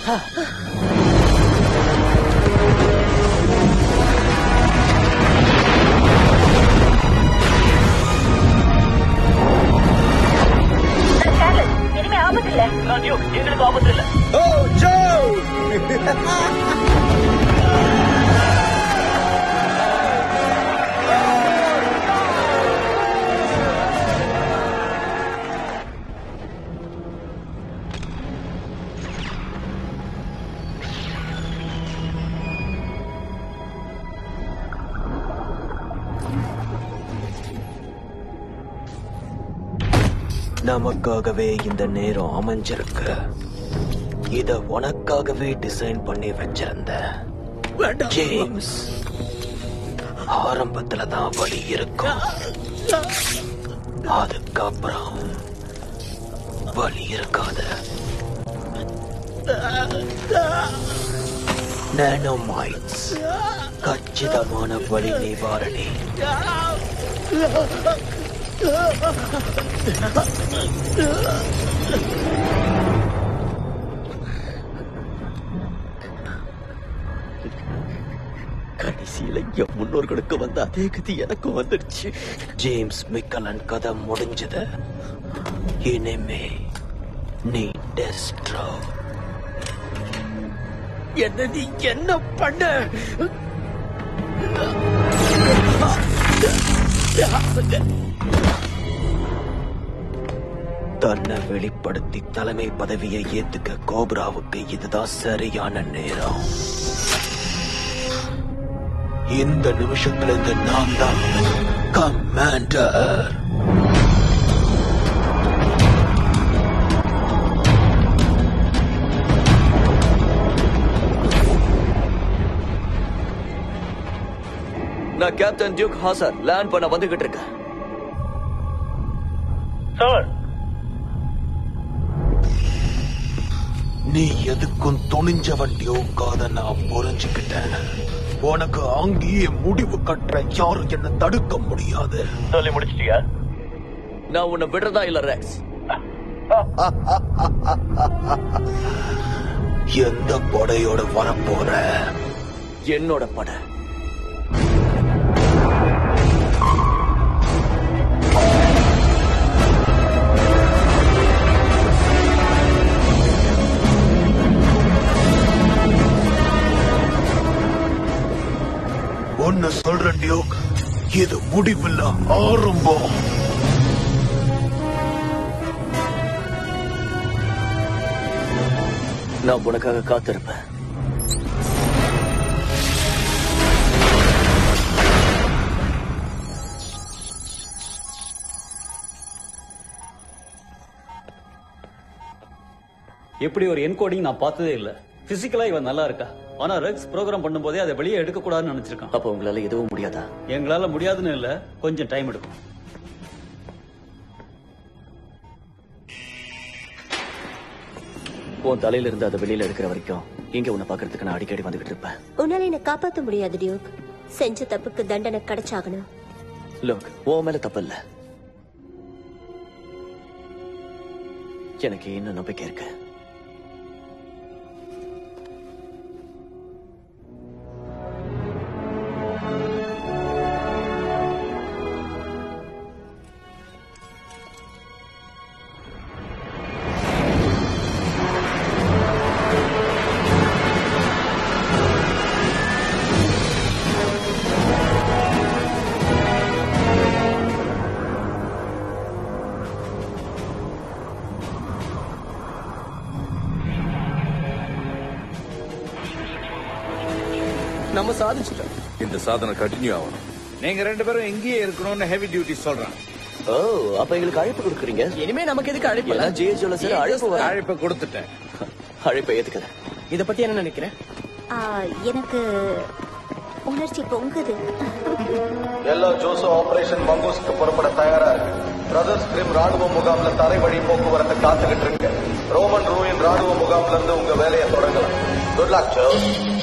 Charles இனிமே ஆபத்து இல்ல நான் டியூக் எங்களுக்கு ஆபத்து இல்ல ஓ ஜோ நமக்காகவே இந்த நேரம் அமைஞ்சிருக்கு இத உனக்காகவே டிசைன் பண்ணி வச்சிருந்த ஜேம்ஸ் ஆரம்பத்துல தான் வழி இருக்கும் அதுக்கப்புறம் வழி இருக்காது நானோமைட்ஸ் கச்சிதமான வழி நிவாரணி கடைசியில என் முன்னோர்களுக்கு வந்த அதே கதி எனக்கும் வந்துடுச்சு ஜேம்ஸ் மிக்கலன் கதை முடிஞ்சது இனிமே நீ டெஸ்ட்ரோ என்ன நீ என்ன பண்ண தன்னை வெளிப்படுத்தி தலைமை பதவியை ஏத்துக்க கோப்ராவுக்கு இதுதான் சரியான நேரம் இந்த நிமிஷத்துல இருந்து நான் தான் கமாண்டர் நான் கேப்டன் டியூக் ஹாசர் லேண்ட் பண்ண வந்துகிட்டு இருக்கேன் சார் நீ எதுக்கும் துணிஞ்சவன் டியோக்காத நான் புரிஞ்சுக்கிட்டேன் உனக்கு அங்கேயே முடிவு கட்டுற யாரும் என்ன தடுக்க முடியாது சொல்லி முடிச்சிட்டியா நான் உன்னை விடுறதா இல்ல ரெக்ஸ் எந்த படையோட வரப்போற என்னோட படை ஒன்னு சொல்றேன் டியோக் இது முடிவில்ல ஆரம்பம் நான் உனக்காக காத்திருப்பேன் இப்படி ஒரு என்கோடிங் நான் பார்த்ததே இல்ல பிசிக்கலா இவன் நல்லா இருக்கா ஆனா ரெக்ஸ் ப்ரோக்ராம் பண்ணும்போதே அதை வெளியே எடுக்க கூடாதுன்னு நினைச்சிருக்கான் அப்ப உங்களால எதுவும் முடியாதா எங்களால முடியாதுன்னு இல்ல கொஞ்சம் டைம் எடுக்கும் உன் தலையில இருந்து அதை வெளியில எடுக்கிற வரைக்கும் இங்க உன்னை பாக்குறதுக்கு நான் அடிக்கடி வந்துகிட்டு இருப்பேன் உன்னால என்ன காப்பாத்த முடியாது டியூக் செஞ்ச தப்புக்கு தண்டனை கிடைச்சாகணும் லுக் உன் மேல தப்பு இல்ல எனக்கு இன்னும் நம்பிக்கை இருக்கு நம்ம சாதிச்சிட்டோம் இந்த சாதனை கண்டினியூ ஆகணும் நீங்க ரெண்டு பேரும் இங்கேயே இருக்கணும்னு ஹெவி டியூட்டி சொல்றான் ஓ அப்ப எங்களுக்கு அழைப்பு கொடுக்குறீங்க இனிமே நமக்கு எதுக்கு அழைப்பு எல்லாம் ஜிஹெச்ல சார் அழைப்பு வர அழைப்பை கொடுத்துட்டேன் அழைப்பை ஏத்துக்கிறேன் இத பத்தி என்ன நினைக்கிறேன் ஆ, எனக்கு உணர்ச்சி பொங்குது எல்லா ஜோசோ ஆபரேஷன் மங்கோஸ்க்கு புறப்பட தயாரா இருக்கு பிரதர்ஸ் கிரிம் ராணுவ முகாம்ல தரை வழி போக்குவரத்து காத்துக்கிட்டு இருக்கு ரோமன் ரூயின் ராணுவ முகாம்ல இருந்து உங்க வேலையை தொடங்கலாம் குட் லக் ஜோ